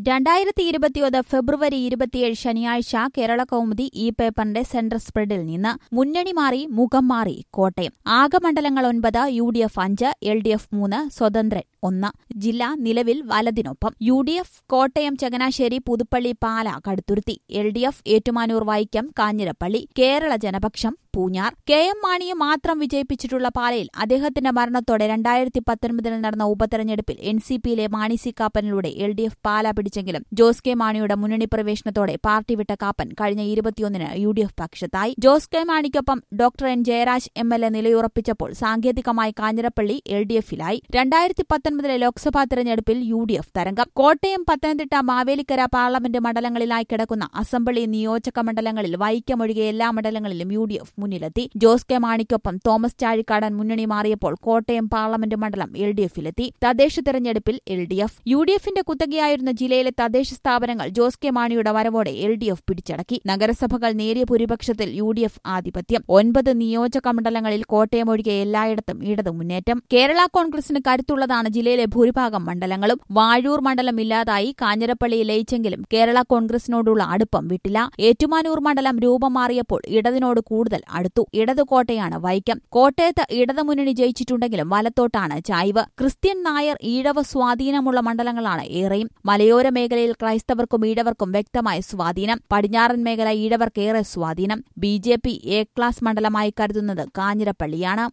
രണ്ടായിരത്തി ഇരുപത്തിയൊന്ന് ഫെബ്രുവരി ഇരുപത്തിയേഴ് ശനിയാഴ്ച കേരള കൗമുദി ഈ പേപ്പറിന്റെ സെൻട്രൽ സ്പ്രെഡിൽ നിന്ന് മുന്നണി മാറി മുഖം മാറി കോട്ടയം ആകെ മണ്ഡലങ്ങൾ ഒൻപത് യു ഡി എഫ് അഞ്ച് എൽ ഡി എഫ് മൂന്ന് സ്വതന്ത്രൻ ഒന്ന് ജില്ല നിലവിൽ വലതിനൊപ്പം U D F Kottayam Changanassery Puthuppally Pala Kaduthuruthy L D F Ettumanoor Vaikom Kanjirappally Kerala Janapaksham Poonjar K M മാണിയെ മാത്രം വിജയിപ്പിച്ചിട്ടുള്ള പാലയിൽ അദ്ദേഹത്തിന്റെ മരണത്തോടെ രണ്ടായിരത്തി പത്തൊൻപതിൽ നടന്ന ഉപതെരഞ്ഞെടുപ്പിൽ എൻ സി പിയിലെ മാണി സി കാപ്പനിലൂടെ എൽ ഡി എഫ് പാല പിടിച്ചെങ്കിലും ജോസ് കെ മാണിയുടെ മുന്നണി പ്രവേശനത്തോടെ പാർട്ടി വിട്ട കാപ്പൻ കഴിഞ്ഞ ഇരുപത്തിയൊന്നിന് യു ഡി എഫ് പക്ഷത്തായി ജോസ് കെ മാണിക്കൊപ്പം doctor N Jayaraj M L A നിലയുറപ്പിച്ചപ്പോൾ സാങ്കേതികമായി കാഞ്ഞിരപ്പള്ളി എൽ ഡി എഫിലായി രണ്ടായിരത്തി പത്തൊൻപതിലെ ലോക്സഭാ തെരഞ്ഞെടുപ്പിൽ യു ഡി എഫ് തരംഗം കോട്ടയം പത്തനംതിട്ട മാവേലിക്കര പാർലമെന്റ് മണ്ഡലങ്ങളിലായി കിടക്കുന്ന അസംബ്ലി നിയോജക മണ്ഡലങ്ങളിൽ വൈക്കമൊഴികെ എല്ലാ മണ്ഡലങ്ങളിലും യു ഡി എഫ് മുന്നിലെത്തി ജോസ് കെ മാണിക്കൊപ്പം തോമസ് ചാഴിക്കാടൻ മുന്നണി മാറിയപ്പോൾ കോട്ടയം പാർലമെന്റ് മണ്ഡലം എൽ ഡി എഫിലെത്തി തദ്ദേശ തെരഞ്ഞെടുപ്പിൽ L D F U D എഫിന്റെ കുത്തകയായിരുന്ന ജില്ലയിലെ തദ്ദേശ സ്ഥാപനങ്ങൾ ജോസ് കെ മാണിയുടെ വരവോടെ എൽ ഡി എഫ് പിടിച്ചടക്കി നഗരസഭകൾ നേരിയ ഭൂരിപക്ഷത്തിൽ യു ഡി എഫ് ആധിപത്യം ഒൻപത് നിയോജക മണ്ഡലങ്ങളിൽ കോട്ടയം ഒഴികെ എല്ലായിടത്തും ഇടതു മുന്നേറ്റം കേരള കോൺഗ്രസിന് കരുത്തുള്ളതാണ് ജില്ലയിലെ ഭൂരിഭാഗം മണ്ഡലങ്ങളും വാഴൂർ മണ്ഡലം ഇല്ലാതായി കാഞ്ഞിരപ്പള്ളി ലയിച്ചെങ്കിലും കേരള കോൺഗ്രസിനോടുള്ള അടുപ്പം വിട്ടില്ല ഏറ്റുമാനൂർ മണ്ഡലം രൂപം മാറിയപ്പോൾ ഇടതിനോട് കൂടുതൽ അടുത്തു ഇടതു കോട്ടയാണ് വൈക്കം കോട്ടയത്ത് ഇടതുമുന്നണി ജയിച്ചിട്ടുണ്ടെങ്കിലും വലത്തോട്ടാണ് ചായ്വ് ക്രിസ്ത്യൻ നായർ ഈഴവ സ്വാധീനമുള്ള മണ്ഡലങ്ങളാണ് ഏറെയും മലയോര മേഖലയിൽ ക്രൈസ്തവർക്കും ഈഴവർക്കും വ്യക്തമായ സ്വാധീനം പടിഞ്ഞാറൻ മേഖല ഈഴവർക്കേറെ സ്വാധീനം B J P A class മണ്ഡലമായി കരുതുന്നത് കാഞ്ഞിരപ്പള്ളിയാണ്